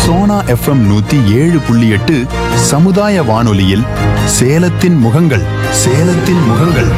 Sona FM நூத்தி ஏழு புள்ளி எட்டு சமுதாய வானொலியில் சேலத்தின் முகங்கள் சேலத்தின் முகங்கள்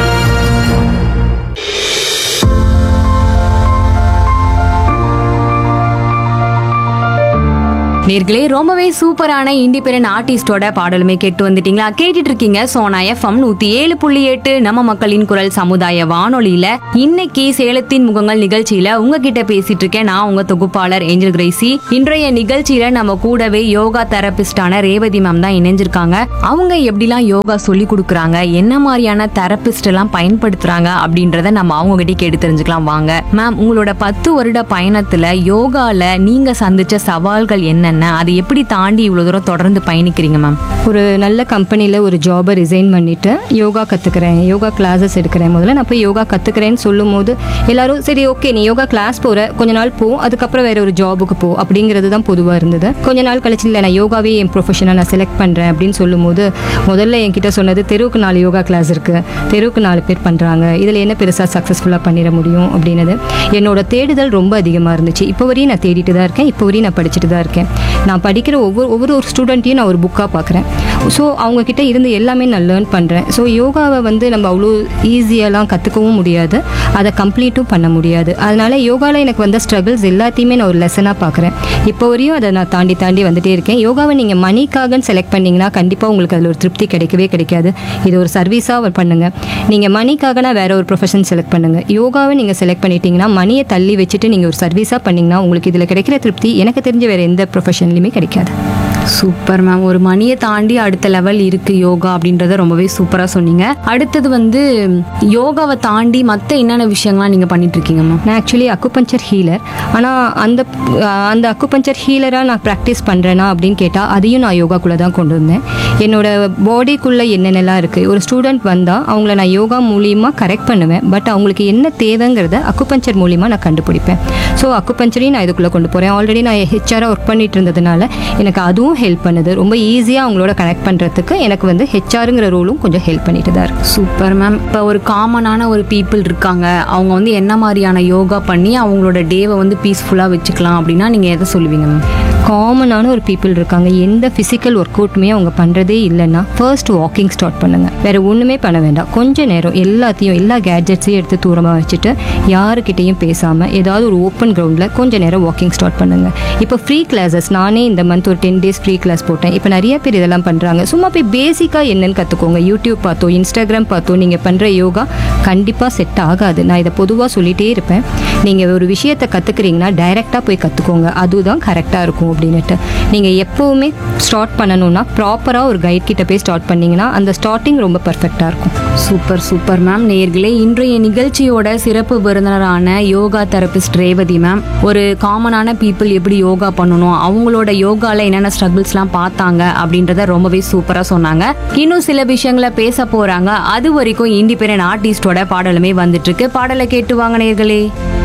நேர்களே ரொம்பவே சூப்பரான இண்டிபெண்டன்ட் ஆர்டிஸ்டோட பாடலுமே கேட்டு வந்துட்டீங்களா கேட்டுட்டு இருக்கீங்க சோனா எஃப்எம் நூத்தி ஏழு புள்ளி எட்டு நம்ம மக்களின் குரல் சமுதாய வானொலியில இன்னைக்கு சேலத்தின் முகங்கள் நிகழ்ச்சியில உங்ககிட்ட பேசிட்டு இருக்கேன் நான் உங்க தொகுப்பாளர் ஏஞ்சல் கிரேசி இன்றைய நிகழ்ச்சியில நம்ம கூடவே யோகா தெரபிஸ்டான ரேவதி மேம் தான் இணைஞ்சிருக்காங்க அவங்க எப்படிலாம் யோகா சொல்லி கொடுக்குறாங்க என்ன மாதிரியான தெரபிஸ்ட் எல்லாம் பயன்படுத்துறாங்க அப்படின்றத நம்ம அவங்க கிட்ட கேட்டு தெரிஞ்சுக்கலாம் வாங்க மேம் உங்களோட பத்து வருட பயணத்துல யோகால நீங்க சந்திச்ச சவால்கள் என்னென்ன அதை எப்படி தாண்டி இவ்வளவு தூரம் தொடர்ந்து பயணிக்கிறீங்க மேம் ஒரு நல்ல கம்பெனியில் ஒரு ஜாபை ரிசைன் பண்ணிவிட்டு யோகா கற்றுக்கிறேன் யோகா கிளாஸஸ் எடுக்கிறேன் முதல்ல நான் போய் யோகா கற்றுக்கிறேன்னு சொல்லும் போது எல்லாரும் சரி ஓகே நீ யோகா கிளாஸ் போகிற கொஞ்ச நாள் போ அதுக்கப்புறம் வேற ஒரு ஜாபுக்கு போ அப்படிங்கிறது தான் பொதுவாக இருந்தது கொஞ்ச நாள் கழிச்சு இல்லை நான் யோகாவே என் ப்ரொஃபஷனாக நான் செலக்ட் பண்ணுறேன் அப்படின்னு சொல்லும் போது முதல்ல என்கிட்ட சொன்னது தெருவுக்கு நாலு யோகா கிளாஸ் இருக்குது தெருவுக்கு நாலு பேர் பண்ணுறாங்க இதில் என்ன பெருசாக சக்ஸஸ்ஃபுல்லாக பண்ணிட முடியும் அப்படின்னது என்னோட தேடுதல் ரொம்ப அதிகமாக இருந்துச்சு இப்போ வரையும் நான் தேடிட்டு தான் இருக்கேன் இப்போ வரையும் நான் படிச்சுட்டு தான் இருக்கேன் நான் படிக்கிற ஒவ்வொரு ஒவ்வொரு ஒரு ஸ்டூடெண்ட்டையும் நான் ஒரு புக்காக பார்க்குறேன் ஸோ அவங்கக்கிட்ட இருந்து எல்லாமே நான் லேர்ன் பண்ணுறேன் ஸோ யோகாவை வந்து நம்ம அவ்வளோ ஈஸியாலாம் கற்றுக்கவும் முடியாது அதை கம்ப்ளீட்டும் பண்ண முடியாது அதனால யோகாவில் எனக்கு வந்த ஸ்ட்ரகிள்ஸ் எல்லாத்தையுமே நான் ஒரு லெசனாக பார்க்குறேன் இப்போ வரையும் அதை நான் தாண்டி தாண்டி வந்துட்டே இருக்கேன் யோகாவை நீங்கள் மணிக்காகன்னு செலக்ட் பண்ணீங்கன்னா கண்டிப்பாக உங்களுக்கு அதில் ஒரு திருப்தி கிடைக்கவே கிடைக்காது இது ஒரு சர்வீஸாக பண்ணுங்கள் நீங்கள் மணிக்காகனா வேற ஒரு ப்ரொஃபஷன் செலக்ட் பண்ணுங்கள் யோகாவை நீங்கள் செலக்ட் பண்ணிட்டீங்கன்னா மணியை தள்ளி வச்சுட்டு நீங்கள் ஒரு சர்வீஸாக பண்ணீங்கன்னா உங்களுக்கு இதில் கிடைக்கிற திருப்தி எனக்கு தெரிஞ்ச வேறு எந்த ப்ரொஃபஷன்லையுமே கிடைக்காது சூப்பர் மேம் ஒரு மணியை தாண்டி அடுத்த லெவல் இருக்கு யோகா அப்படின்றத ரொம்பவே சூப்பரா சொன்னீங்க அடுத்தது வந்து யோகாவை தாண்டி மத்த என்னென்ன விஷயங்கள்லாம் நீங்க பண்ணிட்டு இருக்கீங்க மேம் நான் ஆக்சுவலி அக்குபஞ்சர் ஹீலர் ஆனால் அந்த அந்த அக்குபஞ்சர் ஹீலராக நான் ப்ராக்டிஸ் பண்ணுறேனா அப்படின்னு கேட்டால் அதையும் நான் யோகாக்குள்ளே தான் கொண்டு வந்தேன் என்னோட பாடிக்குள்ளே என்னென்னலாம் இருக்குது ஒரு ஸ்டூடெண்ட் வந்தால் அவங்கள நான் யோகா மூலியமாக கரெக்ட் பண்ணுவேன் பட் அவங்களுக்கு என்ன தேவைங்கிறத அக்குபஞ்சர் மூலியமாக நான் கண்டுபிடிப்பேன் ஸோ அக்குபஞ்சரையும் நான் இதுக்குள்ளே கொண்டு போகிறேன் ஆல்ரெடி நான் ஹெச்ஆராக ஒர்க் பண்ணிட்டு இருந்ததுனால எனக்கு அதுவும் ஹெல்ப் பண்ணுது ரொம்ப ஈஸியாக அவங்களோட கனெக்ட் பண்ணுறதுக்கு எனக்கு வந்து ஹெச்ஆருங்கிற ரோலும் கொஞ்சம் ஹெல்ப் பண்ணிட்டு தான் இருக்கு சூப்பர் மேம் இப்போ ஒரு காமனான ஒரு பீப்புள் இருக்காங்க அவங்க வந்து என்ன மாதிரியான யோகா பண்ணி அவங்களோட டேவை வந்து பீஸ்ஃபுல்லாக வச்சுக்கலாம் அப்படின்னா நீங்கள் எதை சொல்லுவீங்க மேம் காமனான ஒரு பீப்புள் இருக்காங்க எந்த ஃபிசிக்கல் ஒர்க் அவுட்டுமே அவங்க பண்ணுறதே இல்லைன்னா ஃபர்ஸ்ட் வாக்கிங் ஸ்டார்ட் பண்ணுங்கள் வேறு ஒன்றுமே பண்ண வேண்டாம் கொஞ்ச நேரம் எல்லாத்தையும் எல்லா கேட்ஜெட்ஸையும் எடுத்து தூரமாக வச்சுட்டு யாருக்கிட்டேயும் பேசாமல் ஏதாவது ஒரு ஓப்பன் கிரவுண்டில் கொஞ்ச நேரம் வாக்கிங் ஸ்டார்ட் பண்ணுங்கள் இப்போ ஃப்ரீ கிளாஸஸ் நானே இந்த மந்த் ஒரு டென் டேஸ் ஃப்ரீ கிளாஸ் போட்டேன் இப்போ நிறைய பேர் இதெல்லாம் பண்ணுறாங்க சும்மா போய் பேசிக்காக என்னன்னு கற்றுக்கோங்க யூடியூப் பார்த்தோ இன்ஸ்டாகிராம் பார்த்தோ நீங்கள் பண்ணுற யோகா கண்டிப்பாக செட் ஆகாது நான் இதை பொதுவாக சொல்லிகிட்டே இருப்பேன் நீங்கள் ஒரு விஷயத்தை கற்றுக்குறீங்கன்னா டைரெக்டாக போய் கற்றுக்கோங்க அதுதான் கரெக்டாக இருக்கும் அப்படின்னுட்டு நீங்கள் எப்போவுமே ஸ்டார்ட் பண்ணணும்னா ப்ராப்பராக ஒரு கைட் கிட்ட போய் ஸ்டார்ட் பண்ணீங்கன்னா அந்த ஸ்டார்டிங் ரொம்ப பர்ஃபெக்டாக இருக்கும் சூப்பர் சூப்பர் மேம் நேர்களே இன்றைய நிகழ்ச்சியோட சிறப்பு விருந்தினரான யோகா தெரபிஸ்ட் ரேவதி மேம் ஒரு காமனான பீப்புள் எப்படி யோகா பண்ணணும் அவங்களோட யோகால என்னென்ன ஸ்ட்ரகிள்ஸ்லாம் பார்த்தாங்க அப்படின்றத ரொம்பவே சூப்பரா சொன்னாங்க இன்னும் சில விஷயங்களை பேச போறாங்க அது வரைக்கும் இண்டிபெண்டன்ட் ஆர்டிஸ்டோட பாடலுமே வந்துட்டு இருக்கு பாடலை கேட்டு வாங்க நேர்களே